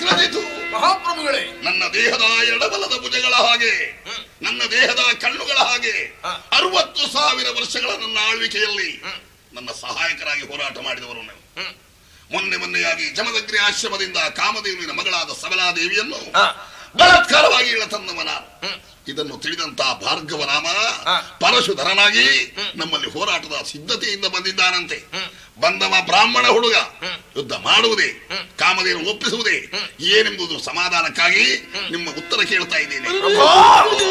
ತಿಳಿದಿತು ಮಹಾಪ್ರಭುಗಳೇ ನನ್ನ ದೇಹದ ಎಡಬಲದ ಭುಜಗಳ ಹಾಗೆ ನನ್ನ ದೇಹದ ಕಣ್ಣುಗಳ ಹಾಗೆ ಹ. ಅರವತ್ತು ಸಾವಿರ ವರ್ಷಗಳ ನನ್ನ ಆಳ್ವಿಕೆಯಲ್ಲಿ ಹ್ಮ್. ನನ್ನ ಸಹಾಯಕರಾಗಿ ಹೋರಾಟ ಮಾಡಿದವರು ನೀವು ಹ್ಮ್. ಮೊನ್ನೆ ಮೊನ್ನೆಯಾಗಿ ಜಮದಗ್ರಿ ಆಶ್ರಮದಿಂದ ಕಾಮದೇವಿನ ಮಗಳಾದ ಸಬಲಾದೇವಿಯನ್ನು ಹ. ಬಲಾತ್ಕಾರವಾಗಿ ಇಳತಂದವನ ಹ್ಮ್. ಇದನ್ನು ತಿಳಿದಂತ ಭಾರ್ಗವ ನಾಮ ಹ. ಪರಶುಧರನಾಗಿ ಹ್ಮ್. ನಮ್ಮಲ್ಲಿ ಹೋರಾಟದ ಸಿದ್ಧತೆಯಿಂದ ಬಂದಿದ್ದಾನಂತೆ ಹ್ಮ್. ಬಂದವ ಬ್ರಾಹ್ಮಣ ಹುಡುಗ ಹ್ಮ್. ಯುದ್ಧ ಮಾಡುವುದೇ ಹ್ಮ್. ಕಾಮದೇವ ಒಪ್ಪಿಸುವುದೇ ಹ್ಮ್. ಏನೆಂಬುದು ಸಮಾಧಾನಕ್ಕಾಗಿ ನಿಮ್ಮ ಉತ್ತರ ಕೇಳ್ತಾ ಇದ್ದೇನೆ ಪ್ರಭು